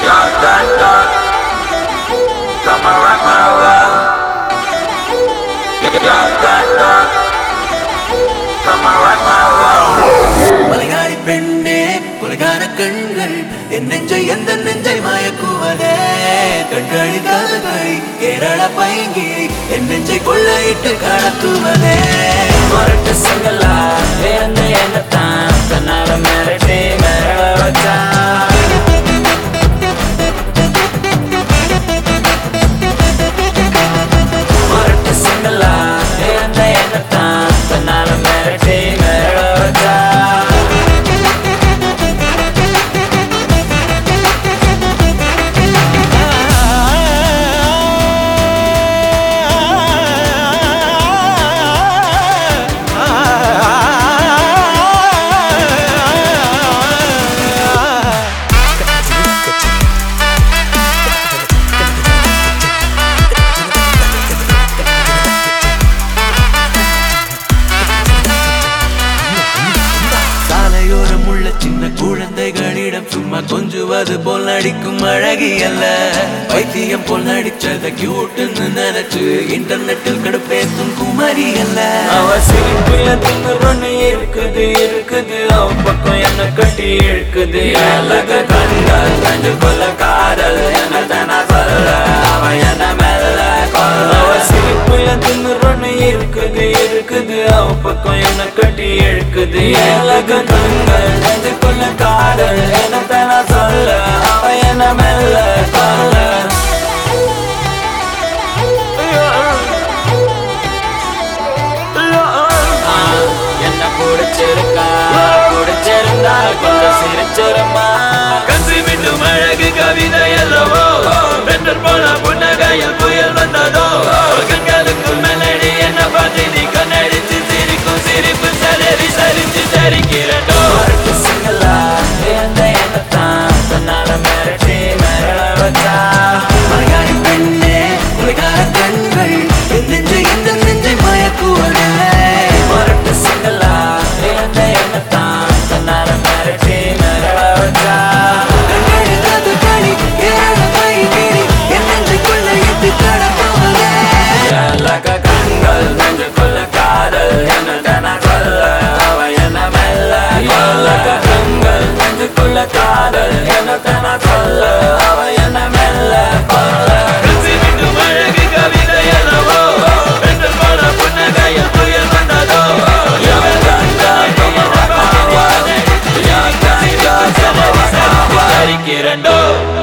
Dog, dog, dog. Come and rock my world. Dog, dog, dog. Come and rock my world. Malayali பெண்ணே கொலைகார கண்கள் என் நெஞ்சை எந்த நெஞ்சை மயக்குவதே கண்களின் காதல்களை கேரள பைங்கி என் நெஞ்சை கொள்ளையிட்டு கடத்துவதே மரட்டு சங்கலா வேந்த என்னத்தான் தன்னால மிரட்டி மிரள வச்சான் மரட்டு சங்கலா வேந்த என்னத்தான் தன்னால மிரட்டி மிரள வச்சான் சாலையோரம் உள்ள சின்ன குழந்தைகளிடம் சும்மா கொஞ்சுவது போல் நடிக்கும் அழகி அல்ல வைத்தியம் போல் நடிச்சத கியூட்டுன்னு நினைச்சு இன்டர்நெட்டில் கடுப்பேத்தும் குமரி அல்ல அவ சிரிப்புல திமிரொன்னு இருக்குது இருக்குது அவ பக்கம் என்ன கட்டி இழுக்குது அழக கண்கள் கண்டு கொள்ள காதல் என்ன தானா சொல்ல அவ என்ன மெல்ல கொல்ல அவ சிரிப்புல திமிரொன்னு இருக்குது இருக்குது அவ பக்கம் என்ன கட்டி இழுக்குது அழக கண்கள் கண்டு கொள்ள காதல் என்ன தானா சொல்ல அவ என்ன மெல்ல கொல்ல என்ன பிடிச்சிருக்கா பிடிச்சிருந்தா கொஞ்சம் சிரிச்சிருமா கசி விட்டும் அழகு கவிதை அல்லவோ பெற்றல் போல புன்னகையில் புயல் வந்ததோ கண்களுக்கு மெலடி என்ன பார்த்து நீ கண்ணடிச்சு சிரிக்கும் சிரிப்பு சரி சரிச்சு சரிக்கிறதோ சிங்களா எந்த என்னத்தான் தன்னால மிரட்டி மிரள வச்சா மலையாளி பெண்ணே கொலைகார கண்கள் என் நெஞ்சை எந்த நெஞ்சை மயக்குவதே மரட்டு சிங்களா எந்த என்னத்தான் தன்னால மிரட்டி மிரள வச்சா கண்களில் காதல்களை கேரள பைங்கிரி என் நெஞ்சை கொள்ளையிட்டு கடத்துவதே அழக கண்கள் நெஞ்சுக்குள்ள காதல் என்ன தானா சொல்ல அவ என்ன மெல்ல அழக கண்கள் நெஞ்சுக்குள்ள காதல் என்ன தானா சொல்ல அவ என்ன மெல்ல கொல்ல கசி விட்டும் அழகு கவிதை அல்லவோ பெண்கள் போல புன்னகையில் புயல் வந்ததோ யார் கண்டா யார் கண்டா சரிக்கிறண்டோ